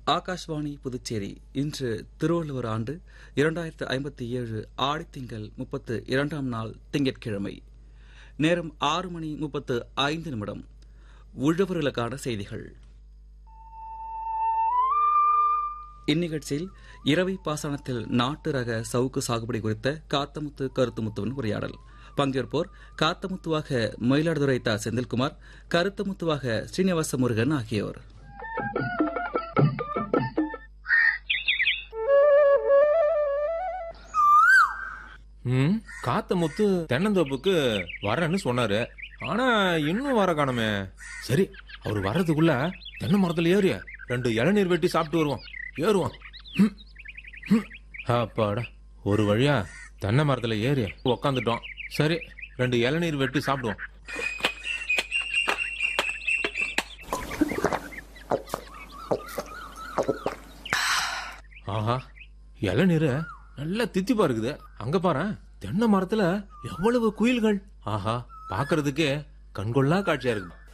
ஆகாஷ்வாணி புதுச்சேரி இன்று திருவள்ளுவர் ஆண்டு இரண்டாயிரத்து ஐம்பத்தி ஏழு ஆடித்திங்கள் முப்பத்து இரண்டாம் நாள் திங்கட்கிழமை நேரம் ஆறு மணி முப்பத்து ஐந்து நிமிடம் உழவர்களுக்கான செய்திகள் இந்நிகழ்ச்சியில் இரவை பாசனத்தில் நாட்டு ரக சவுக்கு சாகுபடி குறித்த காத்தமுத்து கருத்துமுத்துவின் உரையாடல் பங்கேற்போர் காத்தமுத்துவாக மயிலாடுதுறை தா செந்தில்குமார் கருத்தமுத்துவாக ஸ்ரீனிவாச முருகன் ஆகியோர் ம் காத்த முத்து தென்னந்தோப்புக்கு வரேன்னு சொன்னாரு ஆனா இன்னும் வர காணுமே சரி அவர் வர்றதுக்குள்ள தென்னை மரத்துல ஏறி ரெண்டு இளநீர் வெட்டி சாப்பிட்டு வருவோம் ஏறுவோம் ம், ம். அப்பாடா ஒரு வழியா தென்னை மரத்துல ஏறி உக்காந்துட்டோம் சரி ரெண்டு இளநீர் வெட்டி சாப்பிடுவோம் ஆஹா இளநீர் நல்ல தித்திப்பா இருக்குது அங்க பாரு தென்னை மரத்துல எவ்வளவு குயில்கள் ஆஹா பாக்குறதுக்கே கண்கொள்ளா காட்சியா இருக்கு